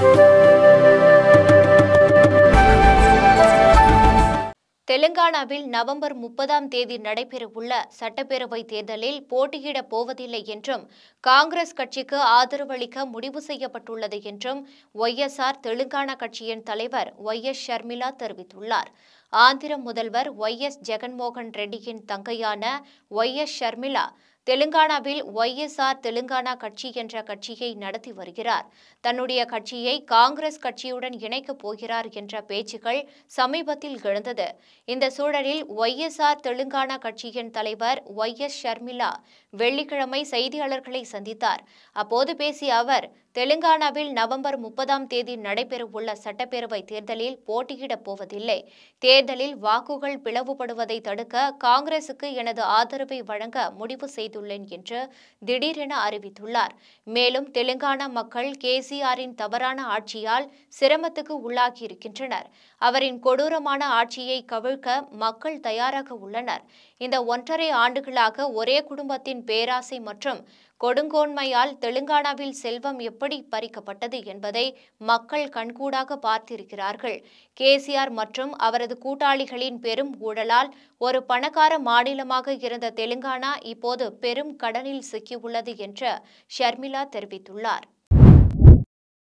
தெலுங்கானாவில் நவம்பர் முப்பதாம் தேதி நடைபெறவுள்ள சட்டப்பேரவை தேர்தலில் போட்டியிடப் போவதில்லை என்றும் காங்கிரஸ் கட்சிக்கு ஆதரவளிக்க முடிவு செய்யப்பட்டுள்ளது என்றும் ஒய்எஸ்ஆர் தெலுங்கானா கட்சியின் தலைவர் ஒய் எஸ் ஷர்மிளா தெரிவித்துள்ளார் ஆந்திர முதல்வர் ஒய் எஸ் ஜெகன்மோகன் ரெட்டியின் தங்கையான ஒய் எஸ் ஷர்மிளா தெலுங்கானாவில் ஒய்எஸ்ஆர் தெலுங்கானா கட்சி என்ற கட்சியை நடத்தி வருகிறார் தன்னுடைய கட்சியை காங்கிரஸ் கட்சியுடன் இணைக்கப் போகிறார் என்ற பேச்சுக்கள் சமீபத்தில் எழுந்தது இந்த சூழலில் ஒய்எஸ்ஆர் தெலுங்கானா கட்சியின் தலைவர் ஒய் எஸ் ஷர்மிளா வெள்ளிக்கிழமை செய்தியாளர்களை சந்தித்தார் அப்போது பேசிய அவர் தெலுங்கானாவில் நவம்பர் முப்பதாம் தேதி நடைபெறவுள்ள சட்டப்பேரவை தேர்தலில் போட்டியிடப் போவதில்லை தேர்தலில் வாக்குகள் பிளவுபடுவதை தடுக்க காங்கிரசுக்கு எனது ஆதரவை வழங்க முடிவு செய்துள்ளேன் என்று திடீரென அறிவித்துள்ளார் மேலும் தெலுங்கானா மக்கள் கேசிஆரின் தவறான ஆட்சியால் சிரமத்துக்கு உள்ளாகியிருக்கின்றனர் அவரின் கொடூரமான ஆட்சியை கவிழ்க்க மக்கள் தயாராக உள்ளனர் இந்த ஒன்றரை ஆண்டுகளாக ஒரே குடும்பத்தின் பேராசை மற்றும் கொடுங்கோன்மையால் தெலுங்கானாவில் செல்வம் எப்படி பறிக்கப்பட்டது என்பதை மக்கள் கண்கூடாக பார்த்திருக்கிறார்கள் கேசிஆர் மற்றும் அவரது கூட்டாளிகளின் பெரும் ஊழலால் ஒரு பணக்கார மாநிலமாக இருந்த தெலுங்கானா இப்போது பெரும் கடனில் சிக்கியுள்ளது என்று ஷர்மிளா தெரிவித்துள்ளார்